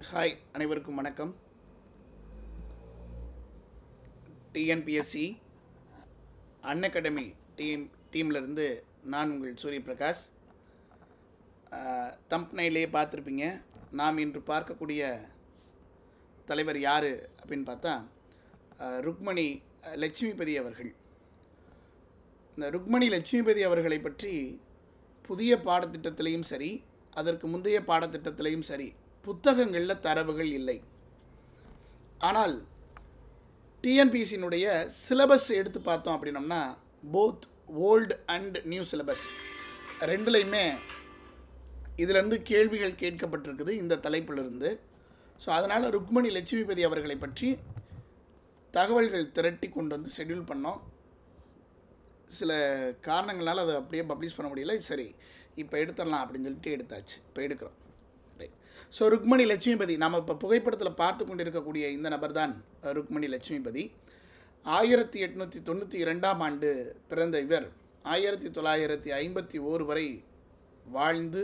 hi அனைவருக்கும் வணக்கம் TNPSC Unacademy team டீம்லேருந்து நான் உங்கள் சூரிய பிரகாஷ் தம்ப்னையிலே பார்த்துருப்பீங்க நாம் இன்று பார்க்கக்கூடிய தலைவர் யார் அப்படின்னு பார்த்தா அஹ், ருக்மணி அஹ், லட்சுமிபதி அவர்கள் இந்த ருக்மணி லட்சுமிபதி அவர்களை பற்றி புதிய பாடத்திட்டத்திலையும் சரி அதற்கு முந்தைய பாடத்திட்டத்திலையும் சரி புத்தகங்களில் தரவுகள் இல்லை ஆனால் டிஎன்பிசியினுடைய சிலபஸ் எடுத்து பார்த்தோம் அப்படின்னம்னா both old and new syllabus ரெண்டுலையுமே இதிலிருந்து கேள்விகள் கேட்கப்பட்டிருக்குது இந்த தலைப்பிலிருந்து ஸோ அதனால் ருக்மணி லட்சுமிபதி அவர்களை பற்றி தகவல்கள் திரட்டி கொண்டு வந்து ஷெட்யூல் பண்ணோம் சில காரணங்களால் அதை அப்படியே பப்ளிஷ் பண்ண முடியல சரி இப்போ எடுத்துடலாம் அப்படின்னு சொல்லிட்டு எடுத்தாச்சு இப்போ எடுக்கிறோம் ரைட் ஸோ ருக்மணி லட்சுமிபதி நாம் இப்போ புகைப்படத்தில் பார்த்து கொண்டிருக்கக்கூடிய இந்த நபர் தான் ருக்மணி லட்சுமிபதி ஆயிரத்தி எட்நூற்றி தொண்ணூற்றி இரண்டாம் ஆண்டு பிறந்த இவர் ஆயிரத்தி தொள்ளாயிரத்தி ஐம்பத்தி ஓரு வரை வாழ்ந்து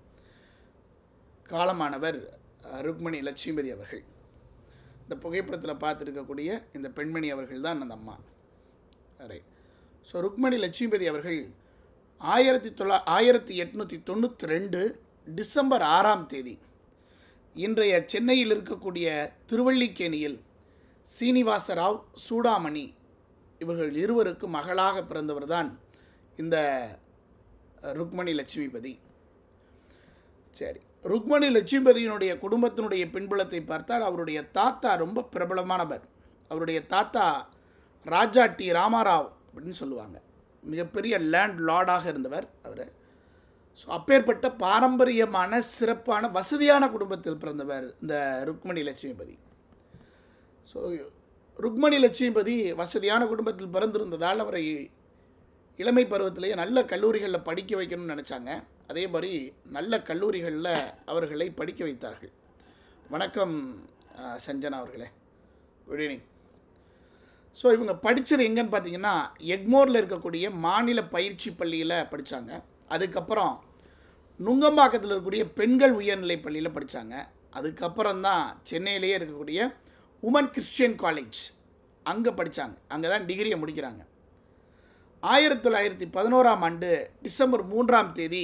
காலமானவர் அஹ், ருக்மணி லட்சுமிபதி அவர்கள் இந்த புகைப்படத்தில் பார்த்துருக்கக்கூடிய இந்த பெண்மணி அவர்கள் தான் அந்த அம்மா ரைட் ஸோ ருக்மணி லட்சுமிபதி அவர்கள் ஆயிரத்தி தொள்ளா ஆயிரத்தி எட்நூற்றி தொண்ணூற்றி ரெண்டு டிசம்பர் ஆறாம் தேதி இன்றைய சென்னையில் இருக்கக்கூடிய திருவள்ளிக்கேணியில் சீனிவாசராவ் சூடாமணி இவர்கள் இருவருக்கு மகளாக பிறந்தவர் தான் இந்த அஹ், ருக்மணி லட்சுமிபதி சரி ருக்மணி லட்சுமிபதியினுடைய குடும்பத்தினுடைய பின்புலத்தை பார்த்தால் அவருடைய தாத்தா ரொம்ப பிரபலமானவர் அவருடைய தாத்தா ராஜா டி ராமாராவ் அப்படின்னு சொல்லுவாங்க மிகப்பெரிய லேண்ட் லார்டாக இருந்தவர் அவர் ஸோ அப்பேற்பட்ட பாரம்பரியமான சிறப்பான வசதியான குடும்பத்தில் பிறந்தவர் இந்த ருக்மணி லட்சுமிபதி ஸோ ருக்மணி லட்சுமிபதி வசதியான குடும்பத்தில் பிறந்திருந்ததால் அவரை இளமை பருவத்திலேயே நல்ல கல்லூரிகளில் படிக்க வைக்கணும்னு நினச்சாங்க அதே மாதிரி நல்ல கல்லூரிகளில் அவர்களை படிக்க வைத்தார்கள் வணக்கம் அஹ், சஞ்சனா அவர்களே குட் ஈவினிங் ஸோ இவங்க படித்தது எங்கன்னு பார்த்தீங்கன்னா எக்மோரில் இருக்கக்கூடிய மாநில பயிற்சி பள்ளியில் படித்தாங்க அதுக்கப்புறம் நுங்கம்பாக்கத்தில் இருக்கக்கூடிய பெண்கள் உயர்நிலைப் பள்ளியில் படித்தாங்க அதுக்கப்புறம் தான் சென்னையிலேயே இருக்கக்கூடிய உமன் கிறிஸ்டியன் காலேஜ் அங்கே படித்தாங்க அங்கே தான் டிகிரியை முடிக்கிறாங்க ஆயிரத்தி தொள்ளாயிரத்தி பதினோராம் ஆண்டு டிசம்பர் மூன்றாம் தேதி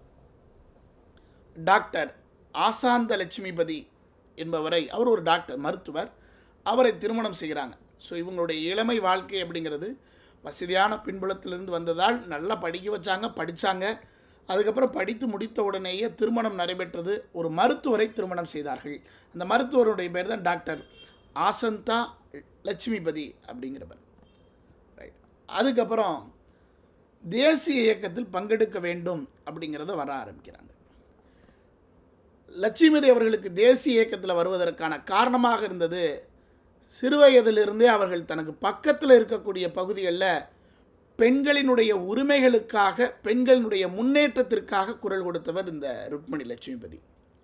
டாக்டர் ஆசாந்த லட்சுமிபதி என்பவரை அவர் ஒரு டாக்டர் மருத்துவர் அவரை திருமணம் செய்கிறாங்க ஸோ இவங்களுடைய இளமை வாழ்க்கை அப்படிங்கிறது வசதியான பின்புலத்திலிருந்து வந்ததால் நல்லா படிக்க வச்சாங்க படித்தாங்க அதுக்கப்புறம் படித்து முடித்த உடனேயே திருமணம் நடைபெற்றது ஒரு மருத்துவரை திருமணம் செய்தார்கள் அந்த மருத்துவருடைய பேர் தான் டாக்டர் ஆசந்தா லட்சுமிபதி அப்படிங்கிறவர் ரைட் அதுக்கப்புறம் தேசிய இயக்கத்தில் பங்கெடுக்க வேண்டும் அப்படிங்கிறத வர ஆரம்பிக்கிறாங்க லட்சுமிபதி அவர்களுக்கு தேசிய இயக்கத்தில் வருவதற்கான காரணமாக இருந்தது சிறுவயதிலிருந்தே அவர்கள் தனக்கு பக்கத்தில் இருக்கக்கூடிய பகுதிகளில் பெண்களினுடைய உரிமைகளுக்காக பெண்களினுடைய முன்னேற்றத்திற்காக குரல் கொடுத்தவர் இந்த ருக்மணி லட்சுமிபதி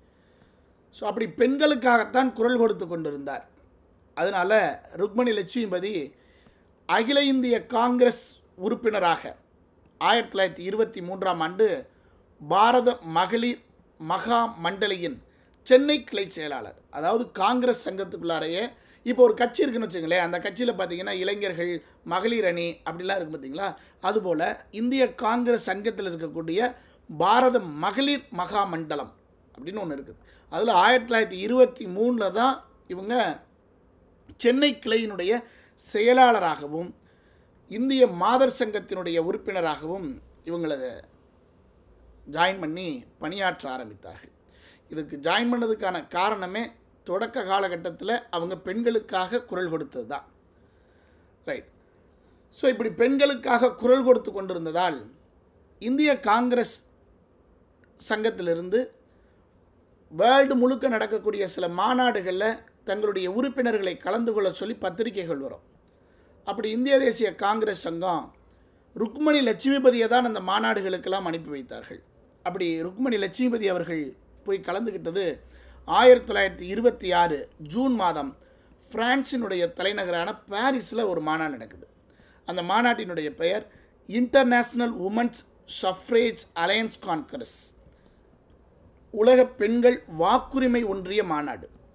ஸோ அப்படி பெண்களுக்காகத்தான் குரல் கொடுத்து கொண்டிருந்தார் அதனால் ருக்மணி லட்சுமிபதி அகில இந்திய காங்கிரஸ் உறுப்பினராக ஆயிரத்தி தொள்ளாயிரத்தி இருபத்தி மூன்றாம் ஆண்டு பாரத மகளிர் மகா மண்டலியின் சென்னை கிளை செயலாளர் அதாவது காங்கிரஸ் சங்கத்துக்குள்ளாரையே இப்போ ஒரு கட்சி இருக்குன்னு வச்சுங்களேன் அந்த கட்சியில் பார்த்தீங்கன்னா இளைஞர்கள் மகளிர் அணி அப்படிலாம் இருக்குது பார்த்தீங்களா அதுபோல் இந்திய காங்கிரஸ் சங்கத்தில் இருக்கக்கூடிய பாரத மகளிர் மகா மண்டலம் அப்படின்னு ஒன்று இருக்குது அதில் ஆயிரத்தி தொள்ளாயிரத்தி இருபத்தி மூணில் தான் இவங்க சென்னை கிளையினுடைய செயலாளராகவும் இந்திய மாதர் சங்கத்தினுடைய உறுப்பினராகவும் இவங்களை ஜாயின் பண்ணி பணியாற்ற ஆரம்பித்தார்கள் இதுக்கு ஜாயின் பண்ணதுக்கான காரணமே தொடக்க காலகட்டத்தில் அவங்க பெண்களுக்காக குரல் கொடுத்தது தான் ரைட் ஸோ இப்படி பெண்களுக்காக குரல் கொடுத்து கொண்டிருந்ததால் இந்திய காங்கிரஸ் சங்கத்திலிருந்து வேர்ல்டு முழுக்க நடக்கக்கூடிய சில மாநாடுகளில் தங்களுடைய உறுப்பினர்களை கலந்து கொள்ள சொல்லி பத்திரிகைகள் வரும் அப்படி இந்திய தேசிய காங்கிரஸ் சங்கம் ருக்மணி லட்சுமிபதியை தான் அந்த மாநாடுகளுக்கெல்லாம் அனுப்பி வைத்தார்கள் அப்படி ருக்மணி லட்சுமிபதி அவர்கள் போய் கலந்துக்கிட்டது ஆயிரத்தி தொள்ளாயிரத்தி இருபத்தி ஆறு ஜூன் மாதம் பிரான்சினுடைய தலைநகரான பாரிஸில் ஒரு மாநாடு நடக்குது அந்த மாநாட்டினுடைய பெயர் international women's suffrage alliance congress உலக பெண்கள் வாக்குரிமை ஒன்றிய மாநாடு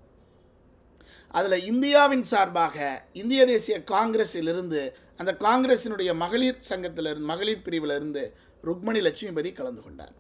அதில் இந்தியாவின் சார்பாக இந்திய தேசிய காங்கிரஸிலிருந்து அந்த காங்கிரஸினுடைய மகளிர் சங்கத்திலிருந்து மகளிர் பிரிவிலிருந்து ருக்மணி லட்சுமிபதி கலந்து கொண்டார்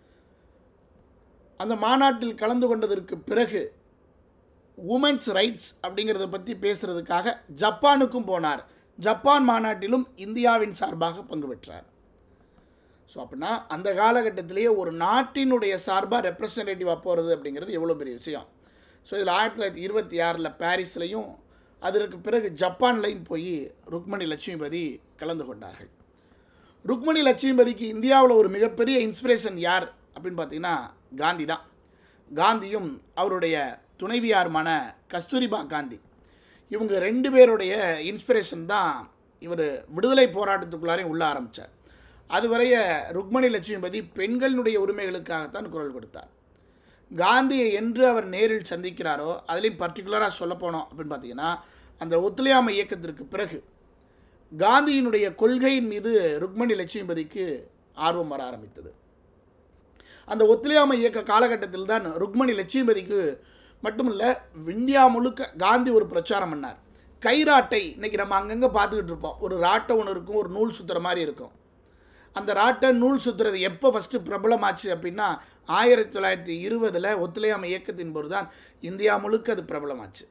அந்த மாநாட்டில் கலந்து கொண்டதற்கு பிறகு உமன்ஸ் ரைட்ஸ் அப்படிங்கிறத பற்றி பேசுகிறதுக்காக ஜப்பானுக்கும் போனார் ஜப்பான் மாநாட்டிலும் இந்தியாவின் சார்பாக பங்கு பெற்றார் ஸோ அப்படின்னா அந்த காலகட்டத்திலேயே ஒரு நாட்டினுடைய சார்பாக ரெப்ரசன்டேட்டிவாக போகிறது அப்படிங்கிறது எவ்வளோ பெரிய விஷயம் ஸோ இதில் ஆயிரத்தி தொள்ளாயிரத்தி இருபத்தி ஆறில் பாரிஸ்லையும் அதற்கு பிறகு ஜப்பான்லையும் போய் ருக்மணி லட்சுமிபதி கலந்து கொண்டார்கள் ருக்மணி லட்சுமிபதிக்கு இந்தியாவில் ஒரு மிகப்பெரிய இன்ஸ்பிரேஷன் யார் அப்படின்னு பார்த்தீங்கன்னா காந்தி தான் காந்தியும் அவருடைய துணைவியாருமான கஸ்தூரிபா காந்தி இவங்க ரெண்டு பேருடைய இன்ஸ்பிரேஷன் தான் இவர் விடுதலை போராட்டத்துக்குள்ளாரையும் உள்ள ஆரம்பித்தார் அதுவரைய ருக்மணி லட்சுமிபதி பெண்களுடைய உரிமைகளுக்காகத்தான் குரல் கொடுத்தார் காந்தியை என்று அவர் நேரில் சந்திக்கிறாரோ அதுலேயும் பர்டிகுலராக சொல்லப்போனோம் அப்படின்னு பார்த்தீங்கன்னா அந்த ஒத்துழையாமை இயக்கத்திற்கு பிறகு காந்தியினுடைய கொள்கையின் மீது ருக்மணி லட்சுமிபதிக்கு ஆர்வம் வர ஆரம்பித்தது அந்த ஒத்துழையாமை இயக்க காலகட்டத்தில் தான் ருக்மணி லட்சுமிபதிக்கு மட்டுமில்ல இந்தியா முழுக்க காந்தி ஒரு பிரச்சாரம் பண்ணார் கைராட்டை இன்னைக்கு நம்ம அங்கங்கே பார்த்துக்கிட்டு இருப்போம் ஒரு ராட்டை ஒன்று இருக்கும் ஒரு நூல் சுற்றுற மாதிரி இருக்கும் அந்த ராட்டை நூல் சுற்றுறது எப்போ ஃபஸ்ட்டு பிரபலமாச்சு அப்படின்னா ஆயிரத்தி தொள்ளாயிரத்தி இருபதில் ஒத்துழையாமை இயக்கத்தின் போது தான் இந்தியா முழுக்க அது பிரபலமாச்சு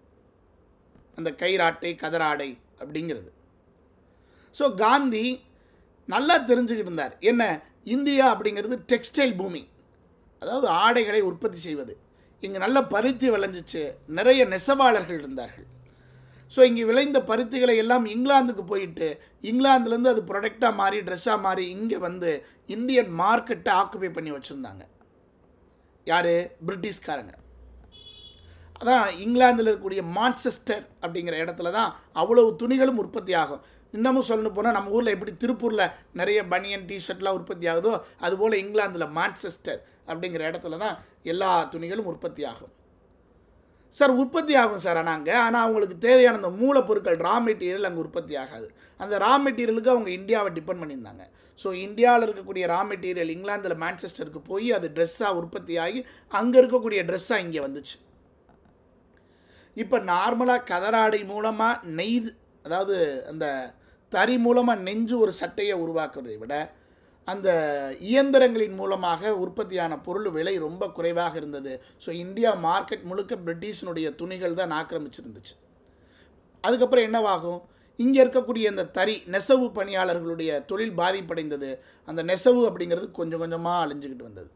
அந்த கைராட்டை கதராடை அப்படிங்கிறது ஸோ காந்தி நல்லா தெரிஞ்சுக்கிட்டு இருந்தார் என்ன இந்தியா அப்படிங்கிறது டெக்ஸ்டைல் பூமி அதாவது ஆடைகளை உற்பத்தி செய்வது இங்கே நல்ல பருத்தி விளைஞ்சிச்சு நிறைய நெசவாளர்கள் இருந்தார்கள் ஸோ இங்கே விளைந்த பருத்திகளை எல்லாம் இங்கிலாந்துக்கு போயிட்டு இங்கிலாந்துலேருந்து அது ப்ரொடக்டாக மாறி ட்ரெஸ்ஸாக மாறி இங்கே வந்து இந்தியன் மார்க்கெட்டை ஆக்குபை பண்ணி வச்சுருந்தாங்க யார் பிரிட்டிஷ்காரங்க அதான் இங்கிலாந்தில் இருக்கக்கூடிய மான்செஸ்டர் அப்படிங்கிற இடத்துல தான் அவ்வளவு துணிகளும் உற்பத்தி ஆகும் இன்னமும் சொல்லணும் போனால் நம்ம ஊரில் எப்படி திருப்பூரில் நிறைய பனியன் டிஷர்ட்லாம் உற்பத்தி ஆகுதோ அதுபோல் இங்கிலாந்தில் மான்செஸ்டர் அப்படிங்கிற இடத்துல தான் எல்லா துணிகளும் உற்பத்தி ஆகும் சார் உற்பத்தி ஆகும் சார் ஆனால் அங்கே ஆனால் அவங்களுக்கு தேவையான அந்த மூலப்பொருட்கள் ரா மெட்டீரியல் அங்கே உற்பத்தி ஆகாது அந்த ரா மெட்டீரியலுக்கு அவங்க இந்தியாவை டிபெண்ட் பண்ணியிருந்தாங்க ஸோ இந்தியாவில் இருக்கக்கூடிய ரா மெட்டீரியல் இங்கிலாந்தில் மான்செஸ்டருக்கு போய் அது ட்ரெஸ்ஸாக உற்பத்தி ஆகி அங்கே இருக்கக்கூடிய ட்ரெஸ்ஸாக இங்கே வந்துச்சு இப்போ நார்மலாக கதராடை மூலமாக நெய்து அதாவது அந்த தறி மூலமாக நெஞ்சு ஒரு சட்டையை உருவாக்குறதை விட அந்த இயந்திரங்களின் மூலமாக உற்பத்தியான பொருள் விலை ரொம்ப குறைவாக இருந்தது ஸோ இந்தியா மார்க்கெட் முழுக்க பிரிட்டிஷினுடைய துணிகள் தான் ஆக்கிரமிச்சிருந்துச்சு அதுக்கப்புறம் என்னவாகும் இங்கே இருக்கக்கூடிய இந்த தறி நெசவு பணியாளர்களுடைய தொழில் பாதிப்படைந்தது அந்த நெசவு அப்படிங்கிறது கொஞ்சம் கொஞ்சமாக அழிஞ்சுக்கிட்டு வந்தது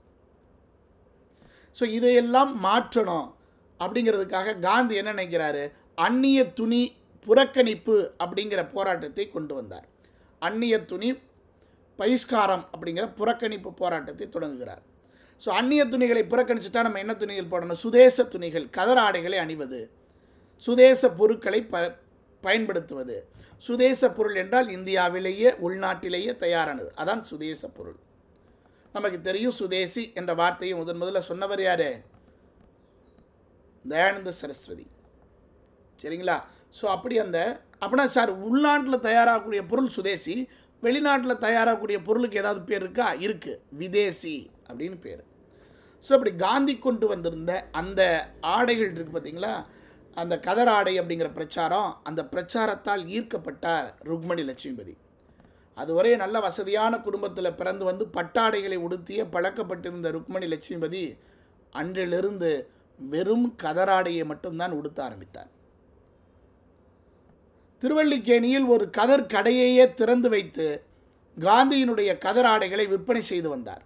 ஸோ இதையெல்லாம் மாற்றணும் அப்படிங்கிறதுக்காக காந்தி என்ன நினைக்கிறாரு அந்நிய துணி புறக்கணிப்பு அப்படிங்கிற போராட்டத்தை கொண்டு வந்தார் அந்நிய துணி பகிஷ்காரம் அப்படிங்கிற புறக்கணிப்பு போராட்டத்தை தொடங்குகிறார் ஸோ அந்நிய துணிகளை புறக்கணிச்சுட்டா நம்ம என்ன துணிகள் போடணும் சுதேச துணிகள் கதர் ஆடைகளை அணிவது சுதேச பொருட்களை ப பயன்படுத்துவது சுதேச பொருள் என்றால் இந்தியாவிலேயே உள்நாட்டிலேயே தயாரானது அதான் சுதேச பொருள் நமக்கு தெரியும் சுதேசி என்ற வார்த்தையை முதன் முதல்ல சொன்னவர் யாரு தயானந்த சரஸ்வதி சரிங்களா ஸோ அப்படி அந்த அப்படின்னா சார் உள்நாட்டில் தயாராகக்கூடிய பொருள் சுதேசி வெளிநாட்டில் தயாராகக்கூடிய பொருளுக்கு ஏதாவது பேர் இருக்கா இருக்குது விதேசி அப்படின்னு பேர் ஸோ அப்படி காந்தி கொண்டு வந்திருந்த அந்த ஆடைகள் இருக்குது பார்த்தீங்களா அந்த கதர் ஆடை அப்படிங்கிற பிரச்சாரம் அந்த பிரச்சாரத்தால் ஈர்க்கப்பட்டார் ருக்மணி லட்சுமிபதி அதுவரை நல்ல வசதியான குடும்பத்தில் பிறந்து வந்து பட்டாடைகளை உடுத்திய பழக்கப்பட்டிருந்த ருக்மணி லட்சுமிபதி அன்றிலிருந்து வெறும் கதராடையை மட்டும்தான் உடுத்த ஆரம்பித்தார் திருவல்லிக்கேணியில் ஒரு கதர் கடையையே திறந்து வைத்து காந்தியினுடைய கதர் ஆடைகளை விற்பனை செய்து வந்தார்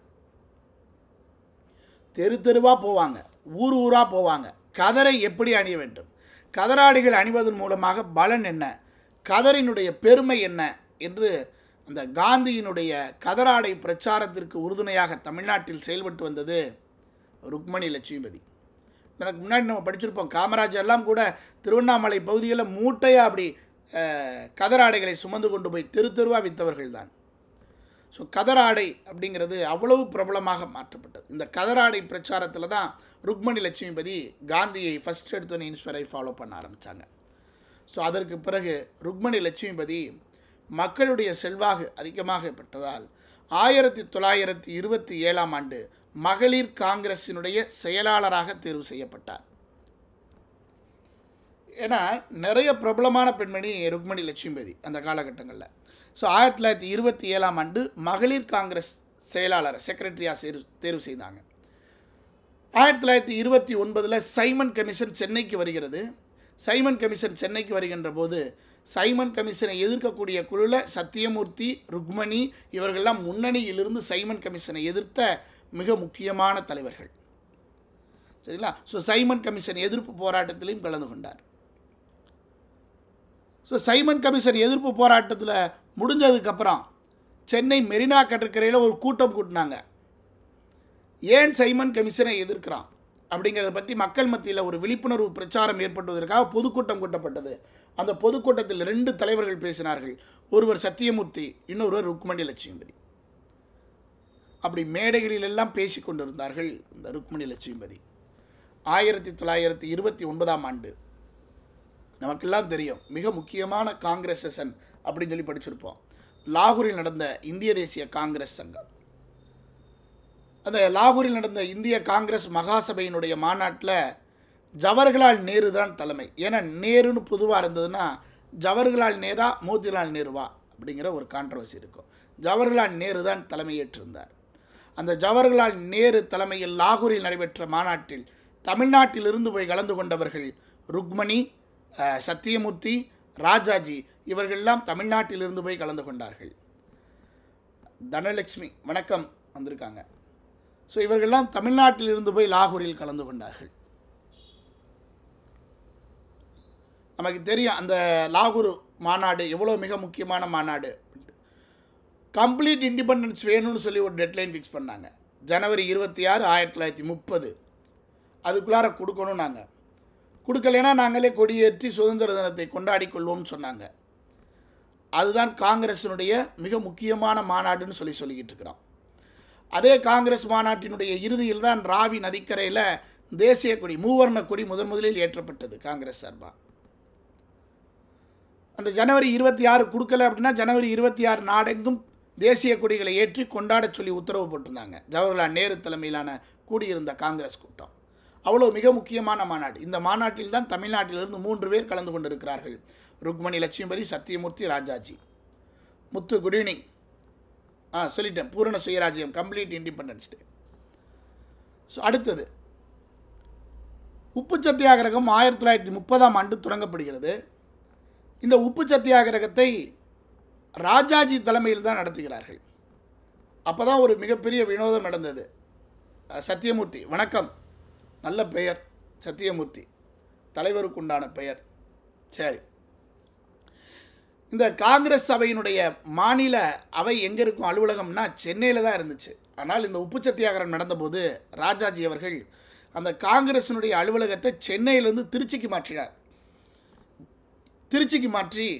தெரு தெருவாக போவாங்க ஊர் ஊராக போவாங்க கதரை எப்படி அணிய வேண்டும் கதராடைகள் அணிவதன் மூலமாக பலன் என்ன கதரினுடைய பெருமை என்ன என்று அந்த காந்தியினுடைய கதராடை பிரச்சாரத்திற்கு உறுதுணையாக தமிழ்நாட்டில் செயல்பட்டு வந்தது ருக்மணி லட்சுமிபதி எனக்கு முன்னாடி நம்ம படிச்சிருப்போம் காமராஜர் எல்லாம் கூட திருவண்ணாமலை பகுதிகளில் மூட்டையாக அப்படி கதராடைகளை சுமந்து கொண்டு போய் தெரு தெருவாக விற்றவர்கள் தான் ஸோ கதராடை அப்படிங்கிறது அவ்வளவு பிரபலமாக மாற்றப்பட்டது இந்த கதராடை பிரச்சாரத்தில் தான் ருக்மணி லட்சுமிபதி காந்தியை ஃபஸ்ட் எடுத்தோன்னு இன்ஸ்பரை ஃபாலோ பண்ண ஆரம்பித்தாங்க ஸோ அதற்கு பிறகு ருக்மணி லட்சுமிபதி மக்களுடைய செல்வாக்கு அதிகமாக பெற்றதால் ஆயிரத்தி தொள்ளாயிரத்தி இருபத்தி ஏழாம் ஆண்டு மகளிர் காங்கிரசினுடைய செயலாளராக தேர்வு செய்யப்பட்டார் ஏன்னா நிறைய பிரபலமான பெண்மணி ருக்மணி லட்சுமிபதி அந்த காலகட்டங்களில் ஸோ ஆயிரத்தி தொள்ளாயிரத்தி இருபத்தி ஏழாம் ஆண்டு மகளிர் காங்கிரஸ் செயலாளர் செக்ரட்டரியாக தேர்வு தேர்வு செய்தாங்க ஆயிரத்தி தொள்ளாயிரத்தி இருபத்தி ஒன்பதில் சைமன் கமிஷன் சென்னைக்கு வருகிறது சைமன் கமிஷன் சென்னைக்கு வருகின்ற போது சைமன் கமிஷனை எதிர்க்கக்கூடிய குழுவில் சத்தியமூர்த்தி ருக்மணி இவர்கள்லாம் முன்னணியிலிருந்து சைமன் கமிஷனை எதிர்த்த மிக முக்கியமான தலைவர்கள் சரிங்களா ஸோ சைமன் கமிஷன் எதிர்ப்பு போராட்டத்திலையும் கலந்து கொண்டார் ஸோ சைமன் கமிஷன் எதிர்ப்பு போராட்டத்தில் முடிஞ்சதுக்கப்புறம் சென்னை மெரினா கடற்கரையில் ஒரு கூட்டம் கூட்டினாங்க ஏன் சைமன் கமிஷனை எதிர்க்கிறான் அப்படிங்கிறத பற்றி மக்கள் மத்தியில் ஒரு விழிப்புணர்வு பிரச்சாரம் ஏற்படுவதற்காக பொதுக்கூட்டம் கூட்டப்பட்டது அந்த பொதுக்கூட்டத்தில் ரெண்டு தலைவர்கள் பேசினார்கள் ஒருவர் சத்தியமூர்த்தி இன்னொருவர் ருக்மணி லட்சுமிபதி அப்படி மேடைகளில் எல்லாம் பேசி கொண்டிருந்தார்கள் இந்த ருக்மணி லட்சுமிபதி ஆயிரத்தி தொள்ளாயிரத்தி இருபத்தி ஒன்பதாம் ஆண்டு நமக்கெல்லாம் தெரியும் மிக முக்கியமான காங்கிரஸ் செஷன் அப்படின்னு சொல்லி படிச்சிருப்போம் லாகூரில் நடந்த இந்திய தேசிய காங்கிரஸ் சங்கம் அந்த லாகூரில் நடந்த இந்திய காங்கிரஸ் மகாசபையினுடைய மாநாட்டில் ஜவஹர்லால் நேரு தான் தலைமை ஏன்னா நேருன்னு பொதுவாக இருந்ததுன்னா ஜவஹர்லால் நேரா மோதிலால் நேருவா அப்படிங்கிற ஒரு கான்ட்ரவர்சி இருக்கும் ஜவஹர்லால் நேரு தான் தலைமையேற்றிருந்தார் அந்த ஜவஹர்லால் நேரு தலைமையில் லாகூரில் நடைபெற்ற மாநாட்டில் தமிழ்நாட்டிலிருந்து போய் கலந்து கொண்டவர்கள் ருக்மணி அஹ், சத்தியமூர்த்தி ராஜாஜி இவர்கள்லாம் தமிழ்நாட்டிலிருந்து போய் கலந்து கொண்டார்கள் தனலட்சுமி வணக்கம் வந்திருக்காங்க ஸோ இவர்கள்லாம் தமிழ்நாட்டிலிருந்து போய் லாகூரில் கலந்து கொண்டார்கள் நமக்கு தெரியும் அந்த லாகூர் மாநாடு எவ்வளோ மிக முக்கியமான மாநாடு கம்ப்ளீட் இண்டிபெண்டன்ஸ் வேணும்னு சொல்லி ஒரு டெட்லைன் ஃபிக்ஸ் பண்ணாங்க ஜனவரி இருபத்தி ஆறு ஆயிரத்தி தொள்ளாயிரத்தி முப்பது அதுக்குள்ளார கொடுக்கணும் நாங்கள் கொடுக்கலைன்னா நாங்களே கொடியேற்றி சுதந்திர தினத்தை கொண்டாடி கொள்வோம்னு சொன்னாங்க அதுதான் காங்கிரஸினுடைய மிக முக்கியமான மாநாடுன்னு சொல்லி சொல்லிக்கிட்டு இருக்கிறோம் அதே காங்கிரஸ் மாநாட்டினுடைய இறுதியில் தான் ராவி நதிக்கரையில் தேசிய கொடி மூவர்ண கொடி முதன் முதலில் ஏற்றப்பட்டது காங்கிரஸ் சார்பாக அந்த ஜனவரி இருபத்தி ஆறு கொடுக்கல அப்படின்னா ஜனவரி இருபத்தி ஆறு நாடெங்கும் தேசிய கொடிகளை ஏற்றி கொண்டாடச் சொல்லி உத்தரவு போட்டிருந்தாங்க ஜவஹர்லால் நேரு தலைமையிலான கூடியிருந்த காங்கிரஸ் கூட்டம் அவ்வளோ மிக முக்கியமான மாநாடு இந்த மாநாட்டில் தான் தமிழ்நாட்டிலிருந்து மூன்று பேர் கலந்து கொண்டிருக்கிறார்கள் ருக்மணி லட்சுமிபதி சத்தியமூர்த்தி ராஜாஜி முத்து குட் ஈவினிங் ஆ சொல்லிட்டேன் பூரண சுயராஜ்யம் கம்ப்ளீட் இண்டிபெண்டன்ஸ் டே ஸோ அடுத்தது உப்பு சத்தியாகிரகம் ஆயிரத்தி தொள்ளாயிரத்தி முப்பதாம் ஆண்டு தொடங்கப்படுகிறது இந்த உப்பு சத்தியாகிரகத்தை ராஜாஜி தலைமையில் தான் நடத்துகிறார்கள் அப்போ தான் ஒரு மிகப்பெரிய வினோதம் நடந்தது அஹ், சத்தியமூர்த்தி வணக்கம் நல்ல பெயர் சத்தியமூர்த்தி தலைவருக்கு உண்டான பெயர் சரி இந்த காங்கிரஸ் சபையினுடைய மாநில அவை எங்கே இருக்கும் அலுவலகம்னா சென்னையில் தான் இருந்துச்சு ஆனால் இந்த உப்பு சத்தியாகிரகம் நடந்தபோது ராஜாஜி அவர்கள் அந்த காங்கிரஸினுடைய அலுவலகத்தை சென்னையிலிருந்து திருச்சிக்கு மாற்றினார் திருச்சிக்கு மாற்றி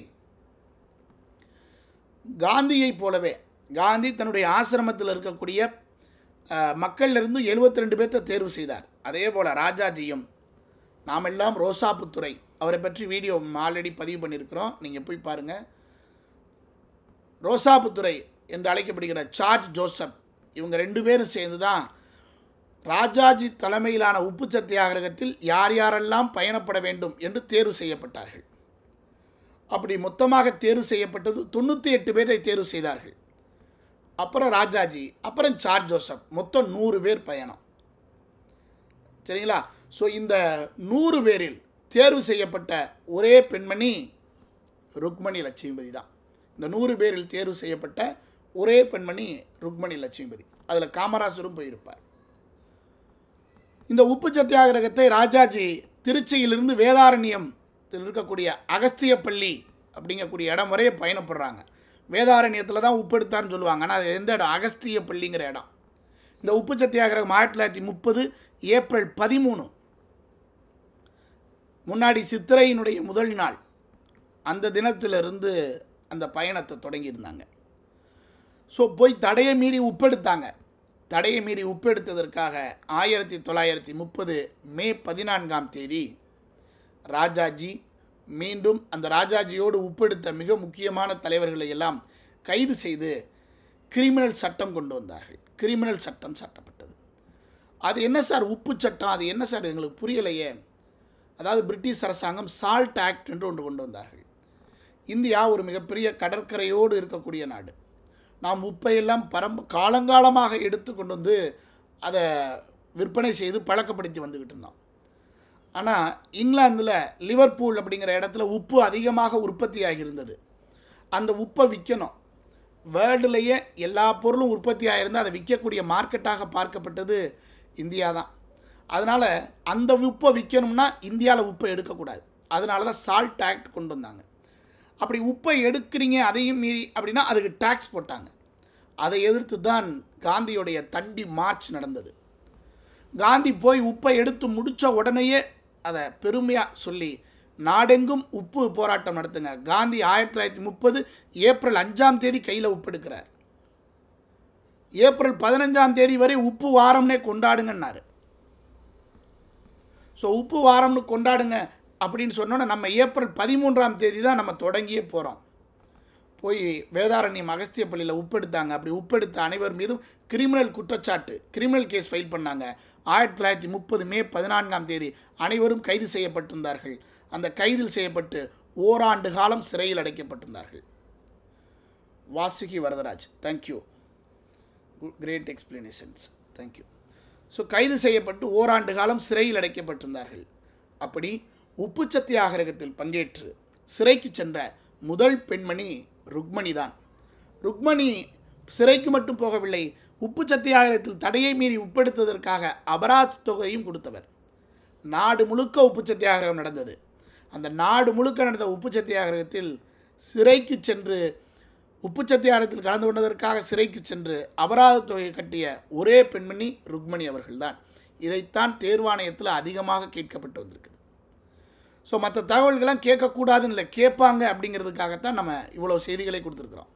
காந்தியைப் போலவே காந்தி தன்னுடைய ஆசிரமத்தில் இருக்கக்கூடிய அஹ், மக்களிலிருந்து எழுபத்தி ரெண்டு பேர்த்த தேர்வு செய்தார் அதே போல் ராஜாஜியும் நாமெல்லாம் ரோசாப்புத்துறை அவரை பற்றி வீடியோ ஆல்ரெடி பதிவு பண்ணியிருக்கிறோம் நீங்கள் போய் பாருங்கள் ரோசாப்புத்துறை என்று அழைக்கப்படுகிற சார்ஜ் ஜோசப் இவங்க ரெண்டு பேரும் சேர்ந்து தான் ராஜாஜி தலைமையிலான உப்பு சத்தியாகிரகத்தில் யார் யாரெல்லாம் பயணப்பட வேண்டும் என்று தேர்வு செய்யப்பட்டார்கள் அப்படி மொத்தமாக தேர்வு செய்யப்பட்டது தொண்ணூற்றி எட்டு பேரை தேர்வு செய்தார்கள் அப்புறம் ராஜாஜி அப்புறம் சார்ஜ் ஜோசப் மொத்தம் நூறு பேர் பயணம் சரிங்களா ஸோ இந்த நூறு பேரில் தேர்வு செய்யப்பட்ட ஒரே பெண்மணி ருக்மணி லட்சுமிபதி தான் இந்த நூறு பேரில் தேர்வு செய்யப்பட்ட ஒரே பெண்மணி ருக்மணி லட்சுமிபதி அதில் காமராசரும் போயிருப்பார் இந்த உப்பு சத்தியாகிரகத்தை ராஜாஜி திருச்சியிலிருந்து வேதாரண்யம் இருக்கக்கூடிய அகஸ்தியப்பள்ளி அப்படிங்கக்கூடிய இடம் வரைய பயணப்படுறாங்க வேதாரண்யத்தில் தான் உப்பு எடுத்தார்னு சொல்லுவாங்க ஆனால் அது எந்த இடம் அகஸ்தியப்பள்ளிங்கிற இடம் இந்த உப்பு சத்தியாகிரகம் ஆயிரத்தி தொள்ளாயிரத்தி முப்பது ஏப்ரல் பதிமூணு முன்னாடி சித்திரையினுடைய முதல் நாள் அந்த தினத்திலிருந்து அந்த பயணத்தை தொடங்கியிருந்தாங்க ஸோ போய் தடையை மீறி உப்பெடுத்தாங்க தடையை மீறி உப்பெடுத்ததற்காக ஆயிரத்தி தொள்ளாயிரத்தி முப்பது மே பதினான்காம் தேதி ராஜாஜி மீண்டும் அந்த ராஜாஜியோடு உப்பெடுத்த மிக முக்கியமான தலைவர்களை எல்லாம் கைது செய்து கிரிமினல் சட்டம் கொண்டு வந்தார்கள் கிரிமினல் சட்டம் சட்டப்பட்டது அது என்ன சார் உப்பு சட்டம் அது என்ன சார் எங்களுக்கு புரியலையே அதாவது பிரிட்டிஷ் அரசாங்கம் சால்ட் ஆக்ட் என்று ஒன்று கொண்டு வந்தார்கள் இந்தியா ஒரு மிகப்பெரிய கடற்கரையோடு இருக்கக்கூடிய நாடு நாம் உப்பையெல்லாம் பரம்ப காலங்காலமாக எடுத்து கொண்டு வந்து அதை விற்பனை செய்து பழக்கப்படுத்தி வந்துக்கிட்டு இருந்தோம் ஆனால் இங்கிலாந்தில் லிவர்பூல் அப்படிங்கிற இடத்துல உப்பு அதிகமாக உற்பத்தி ஆகியிருந்தது அந்த உப்பை விற்கணும் வேர்ல்டுலேயே எல்லா பொருளும் உற்பத்தி ஆகியிருந்தால் அதை விற்கக்கூடிய மார்க்கெட்டாக பார்க்கப்பட்டது இந்தியா தான் அதனால் அந்த உப்பை விற்கணும்னா இந்தியாவில் உப்பை எடுக்கக்கூடாது அதனால தான் சால்ட் ஆக்ட் கொண்டு வந்தாங்க அப்படி உப்பை எடுக்கிறீங்க அதையும் மீறி அப்படின்னா அதுக்கு டேக்ஸ் போட்டாங்க அதை எதிர்த்து தான் காந்தியுடைய தண்டி மார்ச் நடந்தது காந்தி போய் உப்பை எடுத்து முடித்த உடனேயே அதை பெருமையாக சொல்லி நாடெங்கும் உப்பு போராட்டம் நடத்துங்க காந்தி ஆயிரத்தி தொள்ளாயிரத்தி முப்பது ஏப்ரல் அஞ்சாம் தேதி கையில் உப்பு எடுக்கிறார் ஏப்ரல் பதினஞ்சாம் தேதி வரை உப்பு வாரம்னே கொண்டாடுங்கன்னாரு ஸோ உப்பு வாரம்னு கொண்டாடுங்க அப்படின்னு சொன்னோன்னே நம்ம ஏப்ரல் பதிமூன்றாம் தேதி தான் நம்ம தொடங்கியே போகிறோம் போய் வேதாரண்யம் அகஸ்திய பள்ளியில் உப்பெடுத்தாங்க அப்படி உப்பெடுத்த அனைவர் மீதும் கிரிமினல் குற்றச்சாட்டு கிரிமினல் கேஸ் ஃபைல் பண்ணாங்க ஆயிரத்தி தொள்ளாயிரத்தி முப்பது மே பதினான்காம் தேதி அனைவரும் கைது செய்யப்பட்டிருந்தார்கள் அந்த கைதில் செய்யப்பட்டு ஓராண்டு காலம் சிறையில் அடைக்கப்பட்டிருந்தார்கள் Vasuki Varadaraj thank you great explanations thank you so கைது செய்யப்பட்டு ஓராண்டு காலம் சிறையில் அடைக்கப்பட்டிருந்தார்கள் அப்படி உப்பு சத்தியாகிரகத்தில் பங்கேற்று சிறைக்கு சென்ற முதல் பெண்மணி ருக்மணி தான் ருக்மணி சிறைக்கு மட்டும் போகவில்லை உப்பு சத்தியாகிரகத்தில் தடையை மீறி உப்பெடுத்ததற்காக அபராத தொகையும் கொடுத்தவர் நாடு முழுக்க உப்பு சத்தியாகிரகம் நடந்தது அந்த நாடு முழுக்க நடந்த உப்பு சத்தியாகிரகத்தில் சிறைக்கு சென்று உப்பு சத்தியாகிரகத்தில் கலந்து கொண்டதற்காக சிறைக்கு சென்று அபராத தொகையை கட்டிய ஒரே பெண்மணி ருக்மணி அவர்கள்தான் இதைத்தான் தேர்வாணையத்தில் அதிகமாக கேட்கப்பட்டு வந்திருக்குது ஸோ மற்ற தகவல்கள்லாம் கேட்கக்கூடாதுன்னு இல்லை கேட்பாங்க அப்படிங்கிறதுக்காகத்தான் நம்ம இவ்வளோ செய்திகளை கொடுத்துருக்குறோம்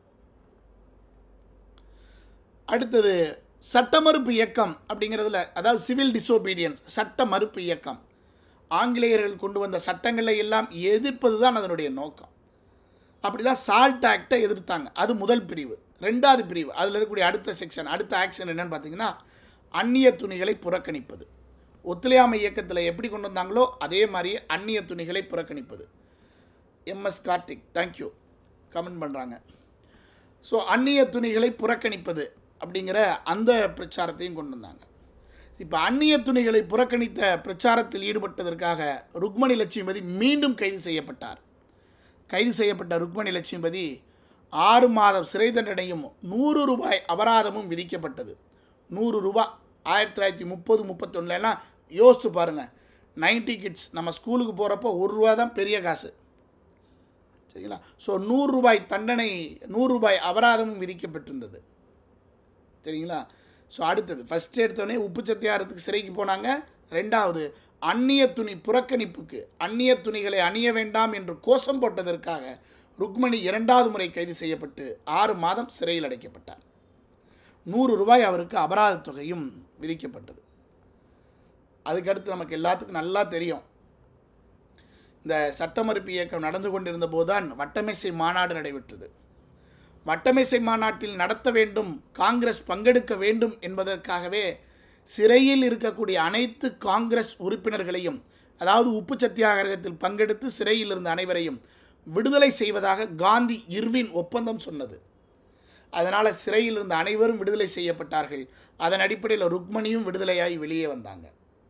அடுத்தது சட்ட மறுப்பு இயக்கம் அப்படிங்கிறதுல அதாவது சிவில் டிசோபீடியன்ஸ் சட்ட மறுப்பு இயக்கம் ஆங்கிலேயர்கள் கொண்டு வந்த சட்டங்களை எல்லாம் எதிர்ப்பது தான் அதனுடைய நோக்கம் அப்படி தான் சால்ட் ஆக்டை எதிர்த்தாங்க அது முதல் பிரிவு ரெண்டாவது பிரிவு அதில் இருக்கக்கூடிய அடுத்த செக்ஷன் அடுத்த ஆக்ஷன் என்னன்னு பார்த்தீங்கன்னா அந்நிய துணிகளை புறக்கணிப்பது ஒத்துழையாமை இயக்கத்தில் எப்படி கொண்டு வந்தாங்களோ அதே மாதிரியே அந்நிய துணிகளை புறக்கணிப்பது எம்எஸ் கார்த்திக் தேங்க்யூ கமெண்ட் பண்ணுறாங்க ஸோ அந்நிய துணிகளை புறக்கணிப்பது அப்படிங்கிற அந்த பிரச்சாரத்தையும் கொண்டு வந்தாங்க இப்போ அந்நிய துணிகளை புறக்கணித்த பிரச்சாரத்தில் ஈடுபட்டதற்காக ருக்மணி லட்சுமிபதி மீண்டும் கைது செய்யப்பட்டார் கைது செய்யப்பட்ட ருக்மணி லட்சுமிபதி ஆறு மாதம் சிறை தண்டனையும் நூறு ரூபாய் அபராதமும் விதிக்கப்பட்டது நூறு ரூபாய் ஆயிரத்தி தொள்ளாயிரத்தி முப்பது முப்பத்தொன்னுலாம் யோசித்து பாருங்கள் நைன்டி கிட்ஸ் நம்ம ஸ்கூலுக்கு போகிறப்போ ஒரு ரூபா தான் பெரிய காசு சரிங்களா ஸோ நூறு ரூபாய் தண்டனை நூறு ரூபாய் அபராதமும் விதிக்கப்பட்டிருந்தது சரிங்களா ஸோ அடுத்தது ஃபஸ்ட் எடுத்தோடனே உப்பு சத்தியாரத்துக்கு சிறைக்கு போனாங்க ரெண்டாவது அந்நிய துணி புறக்கணிப்புக்கு அந்நிய துணிகளை அணிய வேண்டாம் என்று கோஷம் போட்டதற்காக ருக்மணி இரண்டாவது முறை கைது செய்யப்பட்டு ஆறு மாதம் சிறையில் அடைக்கப்பட்டார் நூறு ரூபாய் அவருக்கு அபராத தொகையும் விதிக்கப்பட்டது அதுக்கடுத்து நமக்கு எல்லாத்துக்கும் நல்லா தெரியும் இந்த சட்ட மறுப்பு இயக்கம் நடந்து கொண்டிருந்த போதுதான் வட்டமேசை மாநாடு நடைபெற்றது வட்டமேசை மாநாட்டில் நடத்த வேண்டும் காங்கிரஸ் பங்கெடுக்க வேண்டும் என்பதற்காகவே சிறையில் இருக்கக்கூடிய அனைத்து காங்கிரஸ் உறுப்பினர்களையும் அதாவது உப்பு சத்தியாகிரகத்தில் பங்கெடுத்து சிறையில் இருந்த அனைவரையும் விடுதலை செய்வதாக காந்தி இர்வின் ஒப்பந்தம் சொன்னது அதனால் சிறையில் இருந்த அனைவரும் விடுதலை செய்யப்பட்டார்கள் அதன் அடிப்படையில் ருக்மணியும் விடுதலையாகி வெளியே வந்தாங்க